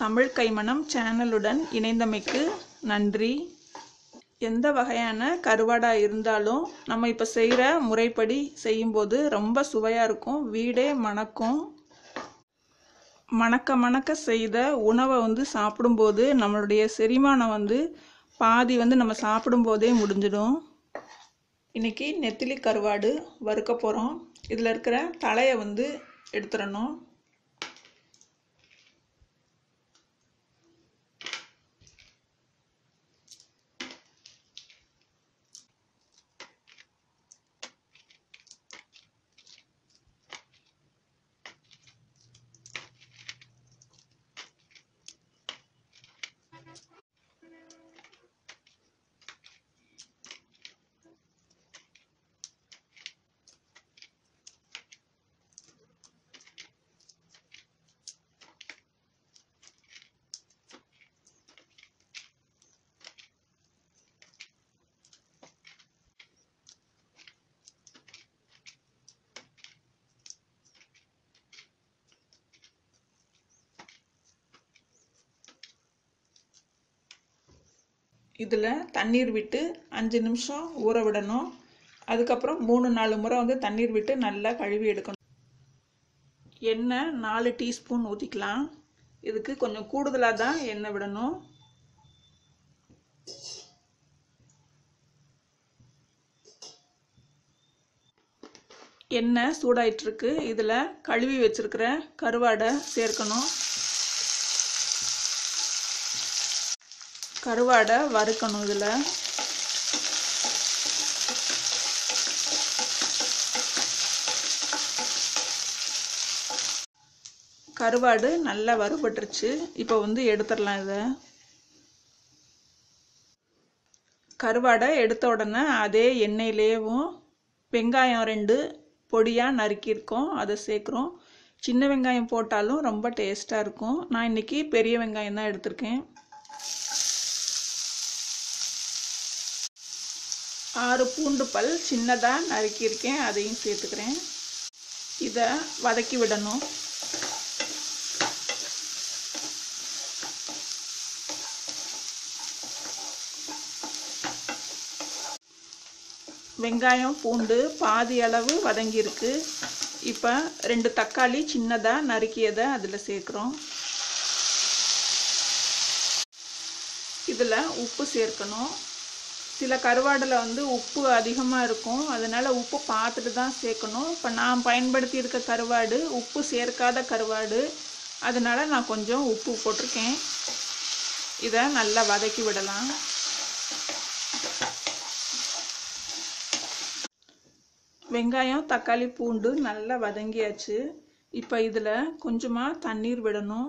தமிழ் கைமணம் சேனலுடன் இணைந்தமைக்கு நன்றி எந்த வகையான கருவாடாக இருந்தாலும் நம்ம இப்போ செய்கிற முறைப்படி செய்யும்போது ரொம்ப சுவையாக இருக்கும் வீடே மணக்கும் மணக்க மணக்க செய்த உணவை வந்து சாப்பிடும்போது நம்மளுடைய செரிமானம் வந்து பாதி வந்து நம்ம சாப்பிடும்போதே முடிஞ்சிடும் இன்றைக்கி நெத்திலி கருவாடு வறுக்க போகிறோம் இதில் இருக்கிற தலையை வந்து எடுத்துடணும் இதில் தண்ணீர் விட்டு அஞ்சு நிமிஷம் ஊற விடணும் அதுக்கப்புறம் மூணு நாலு முறை வந்து தண்ணீர் விட்டு நல்லா கழுவி எடுக்கணும் எண்ணெய் நாலு டீஸ்பூன் ஊற்றிக்கலாம் இதுக்கு கொஞ்சம் கூடுதலாக தான் எண்ணெய் விடணும் எண்ணெய் சூடாயிட்டிருக்கு இதில் கழுவி வச்சுருக்கிற கருவாடை சேர்க்கணும் கருவாடை வறுக்கணும் இதில் கருவாடு நல்லா வறுபட்டுருச்சு இப்போ வந்து எடுத்துடலாம் இதை கருவாடை எடுத்த உடனே அதே எண்ணெயிலேயும் வெங்காயம் ரெண்டு பொடியாக நறுக்கியிருக்கோம் அதை சேர்க்குறோம் சின்ன வெங்காயம் போட்டாலும் ரொம்ப டேஸ்ட்டாக இருக்கும் நான் இன்றைக்கி பெரிய வெங்காயம் தான் எடுத்திருக்கேன் ஆறு பூண்டு பல் சின்னதாக நறுக்கியிருக்கேன் அதையும் சேர்த்துக்கிறேன் இதை வதக்கி விடணும் வெங்காயம் பூண்டு பாதி அளவு வதங்கியிருக்கு இப்போ ரெண்டு தக்காளி சின்னதாக நறுக்கியதை அதில் சேர்க்குறோம் இதில் உப்பு சேர்க்கணும் சில கருவாடில் வந்து உப்பு அதிகமாக இருக்கும் அதனால் உப்பு பார்த்துட்டு தான் சேர்க்கணும் இப்போ நான் பயன்படுத்தி இருக்க கருவாடு உப்பு சேர்க்காத கருவாடு அதனால் நான் கொஞ்சம் உப்பு போட்டிருக்கேன் இதை நல்லா வதக்கி விடலாம் வெங்காயம் தக்காளி பூண்டு நல்லா வதங்கியாச்சு இப்போ இதில் கொஞ்சமாக தண்ணீர் விடணும்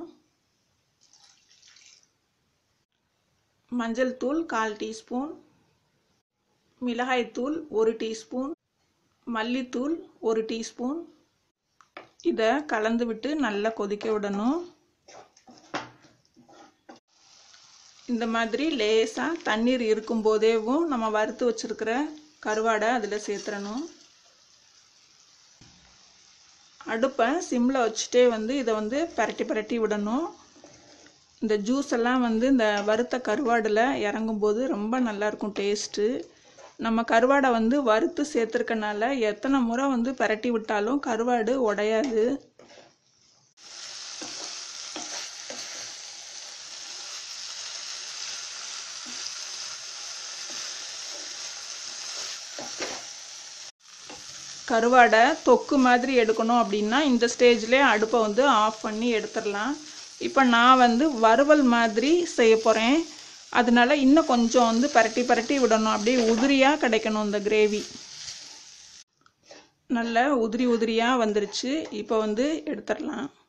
மஞ்சள் தூள் கால் டீஸ்பூன் மிளகாய்த்தூள் ஒரு டீஸ்பூன் மல்லித்தூள் ஒரு டீஸ்பூன் இதை கலந்து விட்டு நல்லா கொதிக்க விடணும் இந்த மாதிரி லேசாக தண்ணீர் இருக்கும்போதேவும் நம்ம வறுத்து வச்சுருக்கிற கருவாடை அதில் சேர்த்துறணும் அடுப்பை சிம்மில் வச்சுட்டே வந்து இதை வந்து பரட்டி பரட்டி விடணும் இந்த ஜூஸ் எல்லாம் வந்து இந்த வறுத்த கருவாடில் இறங்கும்போது ரொம்ப நல்லாயிருக்கும் டேஸ்ட்டு நம்ம கருவாடை வந்து வறுத்து சேர்த்துருக்கனால எத்தனை முறை வந்து பரட்டி விட்டாலும் கருவாடு உடையாது கருவாடை தொக்கு மாதிரி எடுக்கணும் அப்படின்னா இந்த ஸ்டேஜ்லேயே அடுப்பை வந்து ஆஃப் பண்ணி எடுத்துடலாம் இப்போ நான் வந்து வறுவல் மாதிரி செய்ய போகிறேன் அதனால இன்னும் கொஞ்சம் வந்து பரட்டி பரட்டி விடணும் அப்படியே உதிரியாக கிடைக்கணும் இந்த கிரேவி நல்ல உதிரி உதிரியாக வந்துருச்சு இப்போ வந்து எடுத்துடலாம்